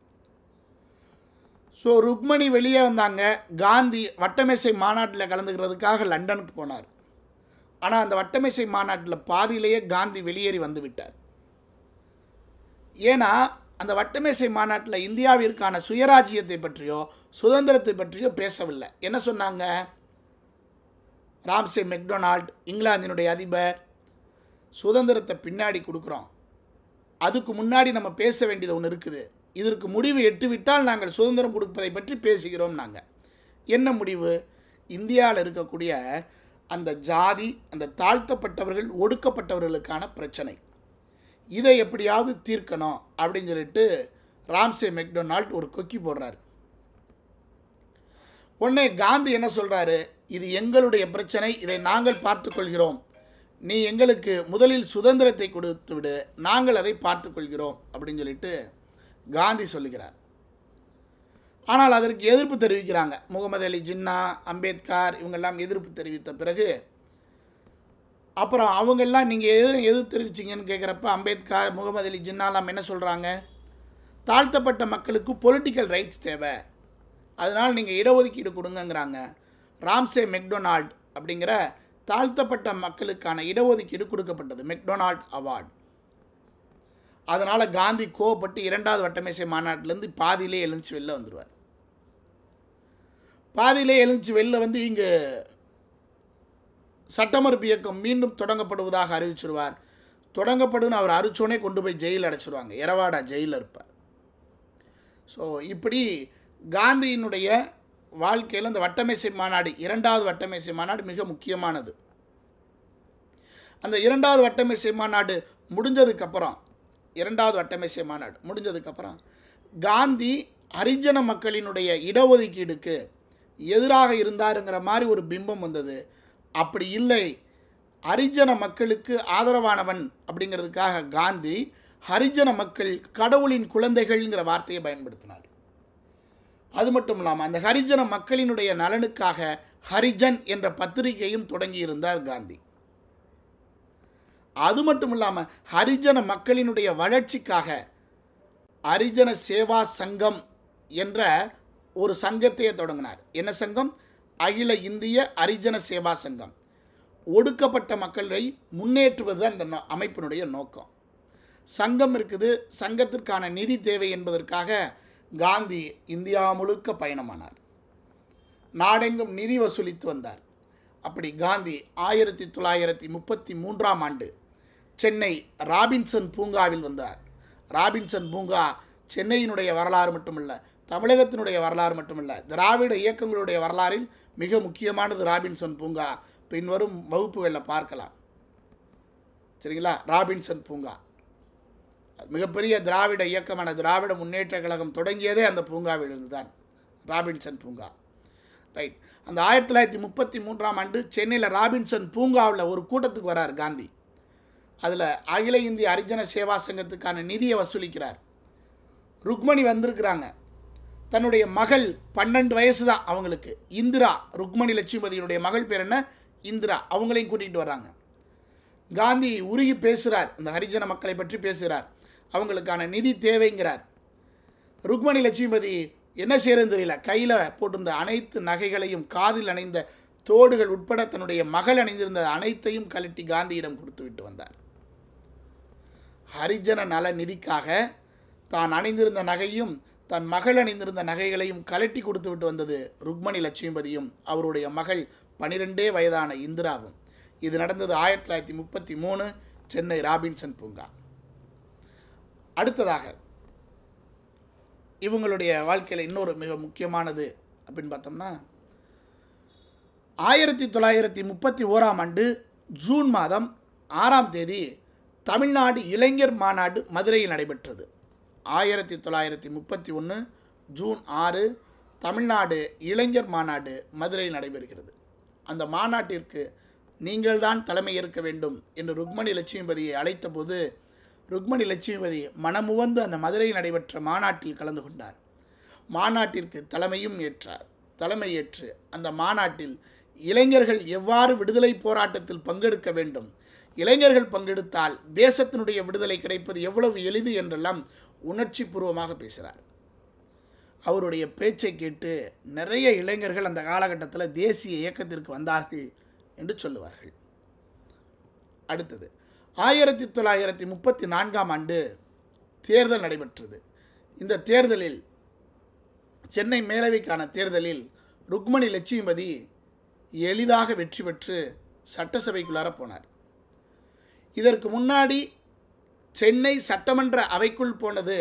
ஸோ ருக்மணி வெளியே வந்தாங்க காந்தி வட்டமேசை மாநாட்டில் கலந்துக்கிறதுக்காக லண்டனுக்கு போனார் ஆனால் அந்த வட்டமேசை மாநாட்டில் பாதியிலேயே காந்தி வெளியேறி வந்து விட்டார் ஏன்னா அந்த வட்டமேசை மாநாட்டில் இந்தியாவிற்கான சுயராஜ்யத்தை பற்றியோ சுதந்திரத்தை பற்றியோ பேசவில்லை என்ன சொன்னாங்க ராம்சே மெக்டொனால்ட் இங்கிலாந்தினுடைய அதிபர் சுதந்திரத்தை பின்னாடி கொடுக்குறோம் அதுக்கு முன்னாடி நம்ம பேச வேண்டியது ஒன்று இருக்குது இதற்கு முடிவு எட்டுவிட்டால் நாங்கள் சுதந்திரம் கொடுப்பதை பற்றி பேசுகிறோம் நாங்கள் என்ன முடிவு இந்தியாவில் இருக்கக்கூடிய அந்த ஜாதி அந்த தாழ்த்தப்பட்டவர்கள் ஒடுக்கப்பட்டவர்களுக்கான பிரச்சனை இதை எப்படியாவது தீர்க்கணும் அப்படின்னு சொல்லிட்டு ராம்சே மெக்டொனால்ட் ஒரு கொக்கி போடுறாரு உடனே காந்தி என்ன சொல்கிறாரு இது எங்களுடைய பிரச்சனை இதை நாங்கள் பார்த்துக்கொள்கிறோம் நீ எங்களுக்கு முதலில் சுதந்திரத்தை கொடுத்து விடு நாங்கள் அதை பார்த்துக்கொள்கிறோம் அப்படின்னு சொல்லிட்டு காந்தி சொல்லுகிறார் ஆனால் அதற்கு எதிர்ப்பு தெரிவிக்கிறாங்க முகமது அலி ஜின்னா அம்பேத்கர் இவங்கெல்லாம் எதிர்ப்பு தெரிவித்த பிறகு அப்புறம் அவங்கெல்லாம் நீங்கள் எது எதிர்ப்பு தெரிவிச்சிங்கன்னு கேட்குறப்ப அம்பேத்கர் முகமது அலி ஜின்னாலாம் என்ன சொல்கிறாங்க தாழ்த்தப்பட்ட மக்களுக்கு பொலிட்டிக்கல் ரைட்ஸ் தேவை அதனால் நீங்கள் இடஒதுக்கீடு கொடுங்கங்கிறாங்க ராம்சே மெக்டொனால்ட் அப்படிங்கிற தாழ்த்தப்பட்ட மக்களுக்கான இடஒதுக்கீடு கொடுக்கப்பட்டது மெக்டொனால்ட் அவார்டு அதனால் காந்தி கோவப்பட்டு இரண்டாவது வட்டமேசை மாநாட்டிலேருந்து பாதியிலே எழுந்துச்சு வெளில வந்துடுவார் பாதியிலே எழுந்துச்சு வெளில வந்து இங்கு சட்டமறுப்பு இயக்கம் மீண்டும் தொடங்கப்படுவதாக அறிவிச்சிருவார் தொடங்கப்படுன்னு அவர் அரிச்சோனே கொண்டு போய் ஜெயில் அடைச்சிருவாங்க எரவாடா ஜெயிலில் இருப்பார் ஸோ இப்படி காந்தியினுடைய வாழ்க்கையில் அந்த வட்டமேசை மாநாடு இரண்டாவது வட்டமேசை மாநாடு மிக முக்கியமானது அந்த இரண்டாவது வட்டமேசை மாநாடு முடிஞ்சதுக்கப்புறம் இரண்டாவது வட்டமேசை மாநாடு முடிஞ்சதுக்கப்புறம் காந்தி ஹரிஜன மக்களினுடைய இடஒதுக்கீடுக்கு எதிராக இருந்தாருங்கிற மாதிரி ஒரு பிம்பம் வந்தது அப்படி இல்லை ஹரிஜன மக்களுக்கு ஆதரவானவன் அப்படிங்கிறதுக்காக காந்தி ஹரிஜன மக்கள் கடவுளின் குழந்தைகள்ங்கிற வார்த்தையை பயன்படுத்தினார் அது மட்டும் இல்லாமல் அந்த ஹரிஜன மக்களினுடைய நலனுக்காக ஹரிஜன் என்ற பத்திரிகையும் தொடங்கியிருந்தார் காந்தி அது மட்டும் இல்லாமல் ஹரிஜன மக்களினுடைய வளர்ச்சிக்காக ஹரிஜன சேவா சங்கம் என்ற ஒரு சங்கத்தையே தொடங்கினார் என்ன சங்கம் அகில இந்திய ஹரிஜன சேவா சங்கம் ஒடுக்கப்பட்ட மக்களை முன்னேற்றுவது தான் இந்த நோ- அமைப்பினுடைய நோக்கம் சங்கம் இருக்குது சங்கத்திற்கான நிதி தேவை என்பதற்காக காந்தி இந்தியா முழுக்க பயணமானார் நாடெங்கும் நிதி வசூலித்து வந்தார் அப்படி காந்தி ஆயிரத்தி தொள்ளாயிரத்தி முப்பத்தி மூன்றாம் ஆண்டு சென்னை ராபின்சன் பூங்காவில் வந்தார் ராபின்சன் பூங்கா சென்னையினுடைய வரலாறு மட்டுமல்ல தமிழகத்தினுடைய வரலாறு மட்டுமல்ல திராவிட இயக்கங்களுடைய வரலாறில் மிக முக்கியமானது ராபின்சன் பூங்கா பின்வரும் வகுப்புகளில் பார்க்கலாம் சரிங்களா ராபின்சன் பூங்கா மிகப்பெரிய திராவிட இயக்கமான திராவிட முன்னேற்ற கழகம் தொடங்கியதே அந்த பூங்காவிலிருந்து தான் ராபின்சன் பூங்கா ரைட் அந்த ஆயிரத்தி தொள்ளாயிரத்தி முப்பத்தி மூன்றாம் ஆண்டு சென்னையில் ராபின்சன் பூங்காவில் ஒரு கூட்டத்துக்கு வரார் காந்தி அதில் அகில இந்திய ஹரிஜன சேவா சங்கத்துக்கான நிதியை வசூலிக்கிறார் ருக்மணி வந்திருக்கிறாங்க தன்னுடைய மகள் பன்னெண்டு வயசு தான் அவங்களுக்கு இந்திரா ருக்மணி லட்சுமிபதியினுடைய மகள் பேர் என்ன இந்திரா அவங்களையும் கூட்டிகிட்டு வர்றாங்க காந்தி உருகி பேசுகிறார் இந்த ஹரிஜன மக்களை பற்றி பேசுகிறார் அவங்களுக்கான நிதி தேவைங்கிறார் ருக்மணி லட்சுமிபதி என்ன செய்யறதுன்னு தெரியல கையில் போட்டிருந்த அனைத்து நகைகளையும் காதில் அணிந்த தோடுகள் உட்பட தன்னுடைய மகள் அணிந்திருந்த அனைத்தையும் கழட்டி காந்தியிடம் கொடுத்து விட்டு வந்தார் ஹரிஜன நல நிதிக்காக தான் அணிந்திருந்த நகையும் தன் மகள் அணிந்திருந்த நகைகளையும் கழட்டி கொடுத்து விட்டு வந்தது ருக்மணி லட்சுமிபதியும் அவருடைய மகள் பனிரெண்டே வயதான இந்திராவும் இது நடந்தது ஆயிரத்தி தொள்ளாயிரத்தி முப்பத்தி மூணு சென்னை ராபின்சன் பூங்கா அடுத்ததாக இவங்களுடைய வாழ்க்கையில் இன்னொரு மிக முக்கியமானது அப்படின்னு பார்த்தோம்னா ஆயிரத்தி தொள்ளாயிரத்தி முப்பத்தி ஓராம் ஆண்டு ஜூன் மாதம் ஆறாம் தேதி தமிழ்நாடு இளைஞர் மாநாடு மதுரையில் நடைபெற்றது ஆயிரத்தி தொள்ளாயிரத்தி முப்பத்தி ஒன்று ஜூன் ஆறு தமிழ்நாடு இளைஞர் மாநாடு மதுரையில் நடைபெறுகிறது அந்த மாநாட்டிற்கு நீங்கள்தான் தலைமை ஏற்க வேண்டும் என்று ருக்மணி லட்சுமிபதியை அழைத்தபோது ருக்மணி லட்சுமிபதி மனமுவந்து அந்த மதுரையில் நடைபெற்ற மாநாட்டில் கலந்து கொண்டார் மாநாட்டிற்கு தலைமையும் ஏற்றார் தலைமை ஏற்று அந்த மாநாட்டில் இளைஞர்கள் எவ்வாறு விடுதலை போராட்டத்தில் பங்கெடுக்க வேண்டும் இளைஞர்கள் பங்கெடுத்தால் தேசத்தினுடைய விடுதலை கிடைப்பது எவ்வளவு எளிது என்றெல்லாம் உணர்ச்சி பூர்வமாக பேசுகிறார் அவருடைய பேச்சை கேட்டு நிறைய இளைஞர்கள் அந்த காலகட்டத்தில் தேசிய இயக்கத்திற்கு வந்தார்கள் என்று சொல்லுவார்கள் அடுத்தது ஆயிரத்தி தொள்ளாயிரத்தி முப்பத்தி நான்காம் ஆண்டு தேர்தல் நடைபெற்றது இந்த தேர்தலில் சென்னை மேலவைக்கான தேர்தலில் ருக்மணி லட்சுமிபதி எளிதாக வெற்றி பெற்று சட்டசபைக்குள்ளார போனார் இதற்கு முன்னாடி சென்னை சட்டமன்ற அவைக்குள் போனது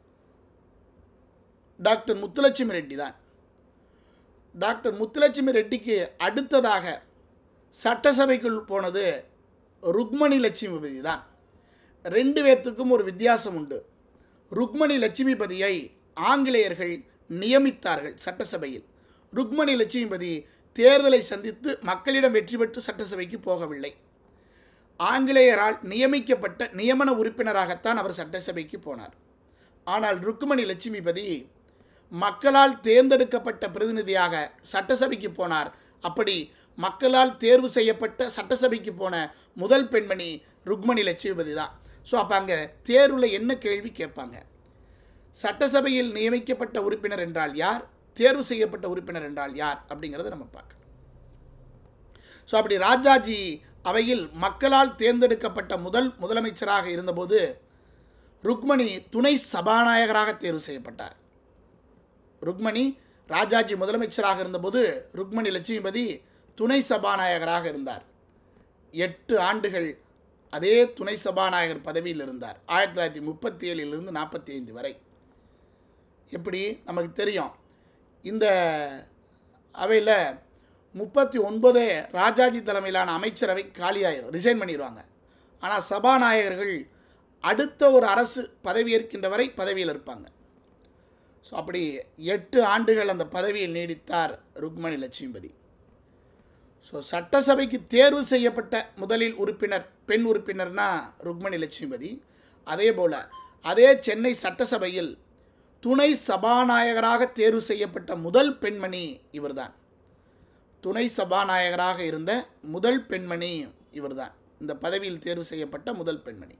டாக்டர் முத்துலட்சுமி ரெட்டி தான் டாக்டர் முத்துலட்சுமி ரெட்டிக்கு அடுத்ததாக சட்டசபைக்குள் போனது ருக்மணி லட்சுமிபதி தான் ரெண்டு பேர்த்துக்கும் ஒரு வித்தியாசம் உண்டு ருக்மணி லட்சுமிபதியை ஆங்கிலேயர்கள் நியமித்தார்கள் சட்டசபையில் ருக்மணி லட்சுமிபதி தேர்தலை சந்தித்து மக்களிடம் வெற்றி பெற்று சட்டசபைக்கு போகவில்லை ஆங்கிலேயரால் நியமிக்கப்பட்ட நியமன உறுப்பினராகத்தான் அவர் சட்டசபைக்கு போனார் ஆனால் ருக்மணி லட்சுமிபதி மக்களால் தேர்ந்தெடுக்கப்பட்ட பிரதிநிதியாக சட்டசபைக்கு போனார் அப்படி மக்களால் தேர்வு செய்யப்பட்ட சட்டசபைக்கு போன முதல் பெண்மணி ருக்மணி லட்சுமிபதி தான் ஸோ அப்போ அங்கே தேர்வில் என்ன கேள்வி கேட்பாங்க சட்டசபையில் நியமிக்கப்பட்ட உறுப்பினர் என்றால் யார் தேர்வு செய்யப்பட்ட உறுப்பினர் என்றால் யார் அப்படிங்கிறத நம்ம பார்க்கணும் ஸோ அப்படி ராஜாஜி அவையில் மக்களால் தேர்ந்தெடுக்கப்பட்ட முதல் முதலமைச்சராக இருந்தபோது ருக்மணி துணை சபாநாயகராக தேர்வு செய்யப்பட்டார் ருக்மணி ராஜாஜி முதலமைச்சராக இருந்தபோது ருக்மணி லட்சுமிபதி துணை சபாநாயகராக இருந்தார் எட்டு ஆண்டுகள் அதே துணை சபாநாயகர் பதவியில் இருந்தார் ஆயிரத்தி தொள்ளாயிரத்தி முப்பத்தி ஏழிலிருந்து நாற்பத்தி ஐந்து வரை எப்படி நமக்கு தெரியும் இந்த அவையில் முப்பத்தி ஒன்பது ராஜாஜி தலைமையிலான அமைச்சரவை காலியாயிரும் ரிசைன் பண்ணிடுவாங்க ஆனால் சபாநாயகர்கள் அடுத்த ஒரு அரசு பதவியேற்கின்ற வரை பதவியில் இருப்பாங்க ஸோ அப்படி எட்டு ஆண்டுகள் அந்த பதவியில் நீடித்தார் ருக்மணி லட்சுமிபதி ஸோ சட்டசபைக்கு தேர்வு செய்யப்பட்ட முதலில் உறுப்பினர் பெண் உறுப்பினர்னா ருக்மணி லட்சுமிபதி அதே போல் அதே சென்னை சட்டசபையில் துணை சபாநாயகராக தேர்வு செய்யப்பட்ட முதல் பெண்மணி இவர்தான் துணை சபாநாயகராக இருந்த முதல் பெண்மணி இவர்தான் இந்த பதவியில் தேர்வு செய்யப்பட்ட முதல் பெண்மணி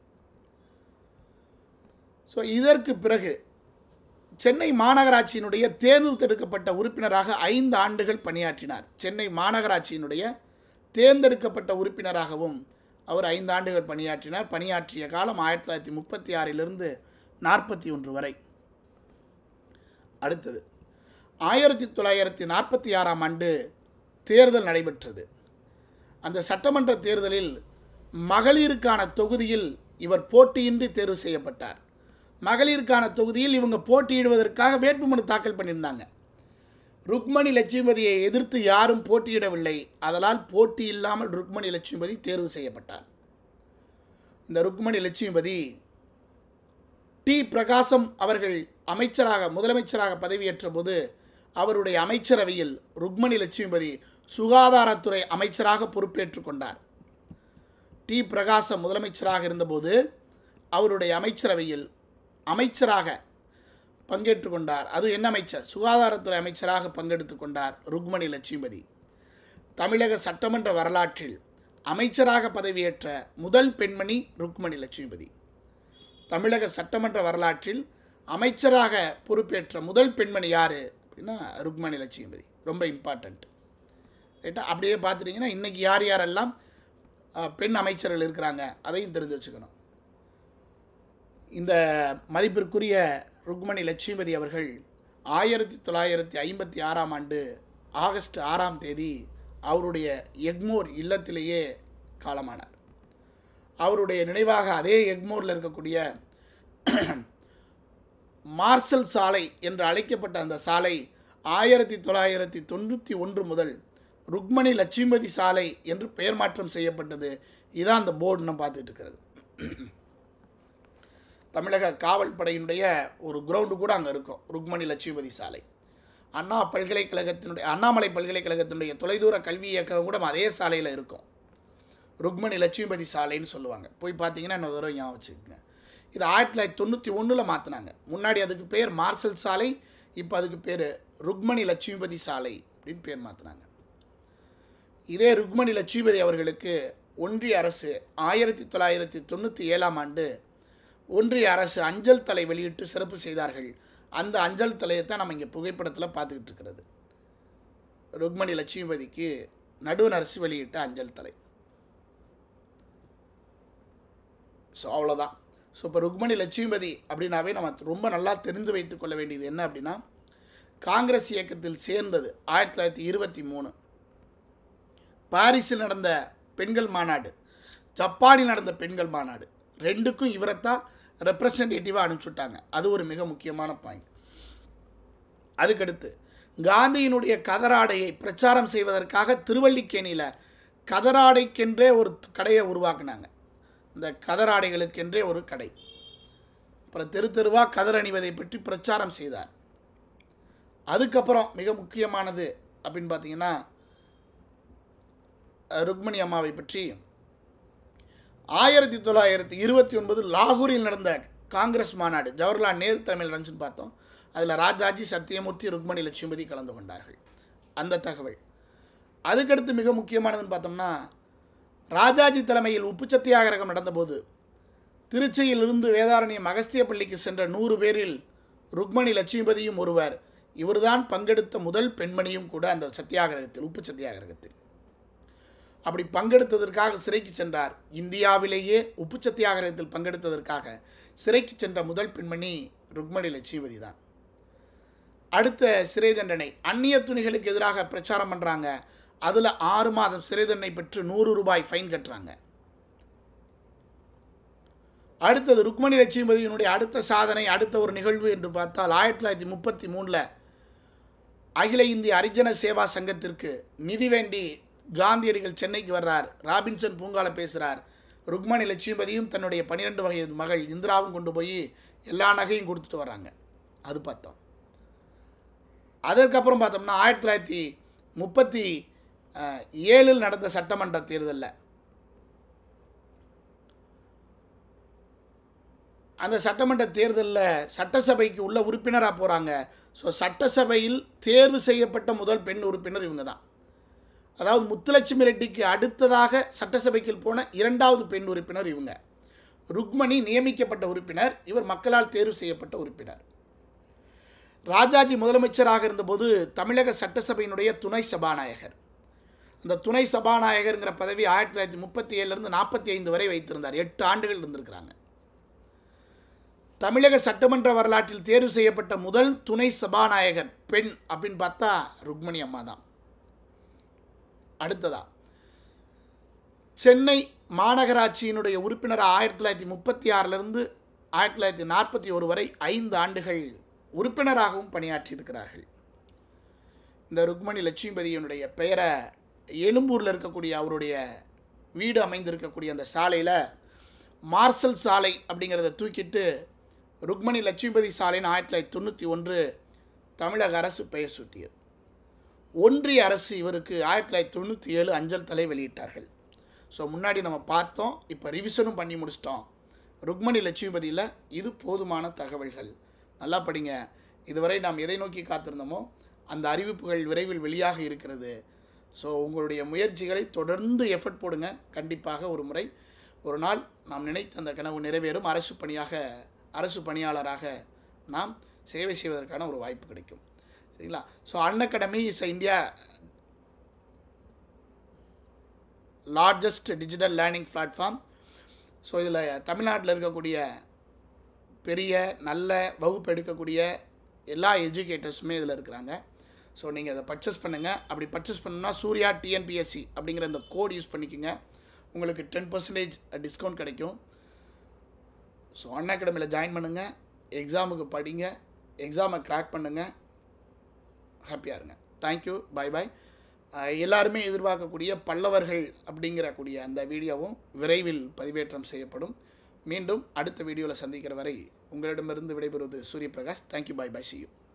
ஸோ இதற்கு பிறகு சென்னை மாநகராட்சியினுடைய தேர்ந்தெடுக்கப்பட்ட உறுப்பினராக ஐந்து ஆண்டுகள் பணியாற்றினார் சென்னை மாநகராட்சியினுடைய தேர்ந்தெடுக்கப்பட்ட உறுப்பினராகவும் அவர் ஐந்து ஆண்டுகள் பணியாற்றினார் பணியாற்றிய காலம் ஆயிரத்தி தொள்ளாயிரத்தி முப்பத்தி ஆறிலிருந்து நாற்பத்தி ஒன்று வரை அடுத்தது ஆயிரத்தி தொள்ளாயிரத்தி நாற்பத்தி ஆறாம் ஆண்டு தேர்தல் நடைபெற்றது அந்த சட்டமன்ற தேர்தலில் மகளிருக்கான தொகுதியில் இவர் போட்டியின்றி தேர்வு செய்யப்பட்டார் மகளிருக்கான தொகுதியில் இவங்க போட்டியிடுவதற்காக வேட்புமனு தாக்கல் பண்ணியிருந்தாங்க ருக்மணி லட்சுமிபதியை எதிர்த்து யாரும் போட்டியிடவில்லை அதனால் போட்டி இல்லாமல் ருக்மணி லட்சுமிபதி தேர்வு செய்யப்பட்டார் இந்த ருக்மணி லட்சுமிபதி டி பிரகாசம் அவர்கள் அமைச்சராக முதலமைச்சராக பதவியேற்ற போது அவருடைய அமைச்சரவையில் ருக்மணி லட்சுமிபதி சுகாதாரத்துறை அமைச்சராக பொறுப்பேற்றுக் கொண்டார் டி பிரகாசம் முதலமைச்சராக இருந்தபோது அவருடைய அமைச்சரவையில் அமைச்சராக பங்கேற்று கொண்டார் அது என்ன அமைச்சர் சுகாதாரத்துறை அமைச்சராக பங்கெடுத்து கொண்டார் ருக்மணி லட்சுமிபதி தமிழக சட்டமன்ற வரலாற்றில் அமைச்சராக பதவியேற்ற முதல் பெண்மணி ருக்மணி லட்சுமிபதி தமிழக சட்டமன்ற வரலாற்றில் அமைச்சராக பொறுப்பேற்ற முதல் பெண்மணி யார் அப்படின்னா ருக்மணி லட்சுமிபதி ரொம்ப இம்பார்ட்டண்ட் ரைட்டா அப்படியே பார்த்துட்டிங்கன்னா இன்றைக்கி யார் யாரெல்லாம் அஹ், பெண் அமைச்சர்கள் இருக்கிறாங்க அதையும் தெரிஞ்சு வச்சுக்கணும் இந்த மதிப்பிற்குரிய ருக்மணி லட்சுமிபதி அவர்கள் ஆயிரத்தி தொள்ளாயிரத்தி ஐம்பத்தி ஆறாம் ஆண்டு ஆகஸ்ட் ஆறாம் தேதி அவருடைய எக்மோர் இல்லத்திலேயே காலமானார் அவருடைய நினைவாக அதே எக்மோரில் இருக்கக்கூடிய மார்சல் சாலை என்று அழைக்கப்பட்ட அந்த சாலை ஆயிரத்தி தொள்ளாயிரத்தி தொண்ணூற்றி ஒன்று முதல் ருக்மணி லட்சுமிபதி சாலை என்று பெயர் மாற்றம் செய்யப்பட்டது இதான் அந்த போர்டு நம்ம பார்த்துட்டு இருக்கிறது தமிழக காவல் படையினுடைய ஒரு கிரவுண்டு கூட அங்கே இருக்கும் ருக்மணி லட்சுமிபதி சாலை அண்ணா பல்கலைக்கழகத்தினுடைய அண்ணாமலை பல்கலைக்கழகத்தினுடைய தொலைதூர கல்வி இயக்கம் கூட அதே சாலையில் இருக்கும் ருக்மணி லட்சுமிபதி சாலைன்னு சொல்லுவாங்க போய் பார்த்தீங்கன்னா இன்னொரு தடவை ஞாபகம் வச்சுக்கோங்க இது ஆயிரத்தி தொள்ளாயிரத்தி தொண்ணூற்றி ஒன்றில் மாற்றினாங்க முன்னாடி அதுக்கு பேர் மார்சல் சாலை இப்போ அதுக்கு பேர் ருக்மணி லட்சுமிபதி சாலை அப்படின்னு பேர் மாற்றினாங்க இதே ருக்மணி லட்சுமிபதி அவர்களுக்கு ஒன்றிய அரசு ஆயிரத்தி தொள்ளாயிரத்தி தொண்ணூற்றி ஏழாம் ஆண்டு ஒன்றிய அரசு அஞ்சல் தலை வெளியிட்டு சிறப்பு செய்தார்கள் அந்த அஞ்சல் தலையை தான் நம்ம இங்கே புகைப்படத்தில் பார்த்துக்கிட்டு இருக்கிறது ருக்மணி லட்சுமிபதிக்கு நடுவண் அரசு வெளியிட்ட அஞ்சல் தலை ஸோ அவ்வளோதான் ஸோ இப்போ ருக்மணி லட்சுமிபதி அப்படின்னாவே நம்ம ரொம்ப நல்லா தெரிந்து வைத்துக் கொள்ள வேண்டியது என்ன அப்படின்னா காங்கிரஸ் இயக்கத்தில் சேர்ந்தது ஆயிரத்தி தொள்ளாயிரத்தி இருபத்தி மூணு பாரிஸில் நடந்த பெண்கள் மாநாடு ஜப்பானில் நடந்த பெண்கள் மாநாடு ரெண்டுக்கும் இவரைத்தான் ரெப்ரசன்டேட்டிவாக அனுப்பிச்சுட்டாங்க அது ஒரு மிக முக்கியமான பாயிண்ட் அதுக்கடுத்து காந்தியினுடைய கதராடையை பிரச்சாரம் செய்வதற்காக திருவல்லிக்கேணியில் கதராடைக்கென்றே ஒரு கடையை உருவாக்குனாங்க இந்த கதராடைகளுக்கென்றே ஒரு கடை அப்புறம் தெரு தெருவாக கதர் அணிவதை பற்றி பிரச்சாரம் செய்தார் அதுக்கப்புறம் மிக முக்கியமானது அப்படின்னு பார்த்தீங்கன்னா அஹ், ருக்மணி அம்மாவை பற்றி ஆயிரத்தி தொள்ளாயிரத்தி இருபத்தி ஒன்பது லாகூரில் நடந்த காங்கிரஸ் மாநாடு ஜவஹர்லால் நேரு தலைமையில் நடந்துச்சுன்னு பார்த்தோம் அதில் ராஜாஜி சத்தியமூர்த்தி ருக்மணி லட்சுமதி கலந்து கொண்டார்கள் அந்த தகவல் அதுக்கடுத்து மிக முக்கியமானதுன்னு பார்த்தோம்னா ராஜாஜி தலைமையில் உப்பு சத்தியாகிரகம் நடந்தபோது திருச்சியிலிருந்து வேதாரண்யம் அகஸ்திய பள்ளிக்கு சென்ற நூறு பேரில் ருக்மணி லட்சுமிபதியும் ஒருவர் இவர்தான் பங்கெடுத்த முதல் பெண்மணியும் கூட அந்த சத்தியாகிரகத்தில் உப்பு சத்தியாகிரகத்தில் அப்படி பங்கெடுத்ததற்காக சிறைக்கு சென்றார் இந்தியாவிலேயே உப்பு சத்தியாகிரகத்தில் பங்கெடுத்ததற்காக சிறைக்கு சென்ற முதல் பெண்மணி ருக்மணி லட்சுமிபதி தான் அடுத்த சிறை தண்டனை அந்நிய துணிகளுக்கு எதிராக பிரச்சாரம் பண்ணுறாங்க அதில் ஆறு மாதம் சிறை தண்டனை பெற்று நூறு ரூபாய் ஃபைன் கட்டுறாங்க அடுத்தது ருக்மணி லட்சுமிபதியினுடைய அடுத்த சாதனை அடுத்த ஒரு நிகழ்வு என்று பார்த்தால் ஆயிரத்தி தொள்ளாயிரத்தி முப்பத்தி மூணில் அகில இந்திய அரிஜன சேவா சங்கத்திற்கு நிதி வேண்டி காந்தியடிகள் சென்னைக்கு வர்றார் ராபின்சன் பூங்கால பேசுகிறார் ருக்மணி லட்சுமிபதியும் தன்னுடைய பன்னிரெண்டு வகை மகள் இந்திராவும் கொண்டு போய் எல்லா நகையும் கொடுத்துட்டு வராங்க அது பார்த்தோம் அதற்கப்புறம் பார்த்தோம்னா ஆயிரத்தி தொள்ளாயிரத்தி முப்பத்தி ஏழில் நடந்த சட்டமன்ற தேர்தலில் அந்த சட்டமன்ற தேர்தலில் சட்டசபைக்கு உள்ள உறுப்பினராக போகிறாங்க ஸோ சட்டசபையில் தேர்வு செய்யப்பட்ட முதல் பெண் உறுப்பினர் இவங்க தான் அதாவது முத்துலட்சுமி ரெட்டிக்கு அடுத்ததாக சட்டசபைக்கு போன இரண்டாவது பெண் உறுப்பினர் இவங்க ருக்மணி நியமிக்கப்பட்ட உறுப்பினர் இவர் மக்களால் தேர்வு செய்யப்பட்ட உறுப்பினர் ராஜாஜி முதலமைச்சராக இருந்தபோது தமிழக சட்டசபையினுடைய துணை சபாநாயகர் அந்த துணை சபாநாயகருங்கிற பதவி ஆயிரத்தி தொள்ளாயிரத்தி முப்பத்தி ஏழுலேருந்து நாற்பத்தி ஐந்து வரை வைத்திருந்தார் எட்டு ஆண்டுகள் இருந்திருக்கிறாங்க தமிழக சட்டமன்ற வரலாற்றில் தேர்வு செய்யப்பட்ட முதல் துணை சபாநாயகர் பெண் அப்படின்னு பார்த்தா ருக்மணி அம்மா தான் அடுத்ததா சென்னை மாநகராட்சியினுடைய உறுப்பினர் ஆயிரத்தி தொள்ளாயிரத்தி முப்பத்தி ஆறிலிருந்து ஆயிரத்தி தொள்ளாயிரத்தி நாற்பத்தி ஒரு வரை ஐந்து ஆண்டுகள் உறுப்பினராகவும் பணியாற்றியிருக்கிறார்கள் இந்த ருக்மணி லட்சுமிபதியினுடைய பெயரை எழும்பூரில் இருக்கக்கூடிய அவருடைய வீடு அமைந்திருக்கக்கூடிய அந்த சாலையில் மார்சல் சாலை அப்படிங்கிறத தூக்கிட்டு ருக்மணி லட்சுமிபதி சாலைன்னு ஆயிரத்தி தொள்ளாயிரத்தி தொண்ணூற்றி ஒன்று தமிழக அரசு பெயர் சூட்டியது ஒன்றிய அரசு இவருக்கு ஆயிரத்தி தொள்ளாயிரத்தி தொண்ணூற்றி ஏழு அஞ்சல் தலை வெளியிட்டார்கள் ஸோ முன்னாடி நம்ம பார்த்தோம் இப்போ ரிவிஷனும் பண்ணி முடிச்சிட்டோம் ருக்மணி லட்சுமிபதியில் இது போதுமான தகவல்கள் நல்லா படிங்க இதுவரை நாம் எதை நோக்கி காத்திருந்தோமோ அந்த அறிவிப்புகள் விரைவில் வெளியாக இருக்கிறது ஸோ உங்களுடைய முயற்சிகளை தொடர்ந்து எஃபர்ட் போடுங்க கண்டிப்பாக ஒரு முறை ஒரு நாள் நாம் நினைத்த அந்த கனவு நிறைவேறும் அரசு பணியாக அரசு பணியாளராக நாம் சேவை செய்வதற்கான ஒரு வாய்ப்பு கிடைக்கும் சரிங்களா so Unacademy is India largest digital learning platform so இதில் தமிழ்நாட்டில் இருக்கக்கூடிய பெரிய நல்ல வகுப்பு எடுக்கக்கூடிய எல்லா எஜுகேட்டர்ஸுமே இதில் இருக்கிறாங்க ஸோ நீங்கள் அதை பர்ச்சேஸ் பண்ணுங்கள் அப்படி பர்ச்சேஸ் பண்ணணும்னா சூர்யா டிஎன்பிஎஸ்சி அப்படிங்கிற இந்த கோட் யூஸ் பண்ணிக்கோங்க உங்களுக்கு டென் பர்சன்டேஜ் டிஸ்கவுண்ட் கிடைக்கும் ஸோ அன் அகாடமியில் ஜாயின் பண்ணுங்கள் எக்ஸாமுக்கு படிங்க எக்ஸாமை க்ராக் பண்ணுங்கள் ஹாப்பியாக இருங்க தேங்க்யூ பை பாய் எல்லாருமே எதிர்பார்க்கக்கூடிய பல்லவர்கள் அப்படிங்கிற கூடிய அந்த வீடியோவும் விரைவில் பதிவேற்றம் செய்யப்படும் மீண்டும் அடுத்த வீடியோவில் சந்திக்கிற வரை உங்களிடமிருந்து விடைபெறுவது Suryaprakash thank you bye bye see you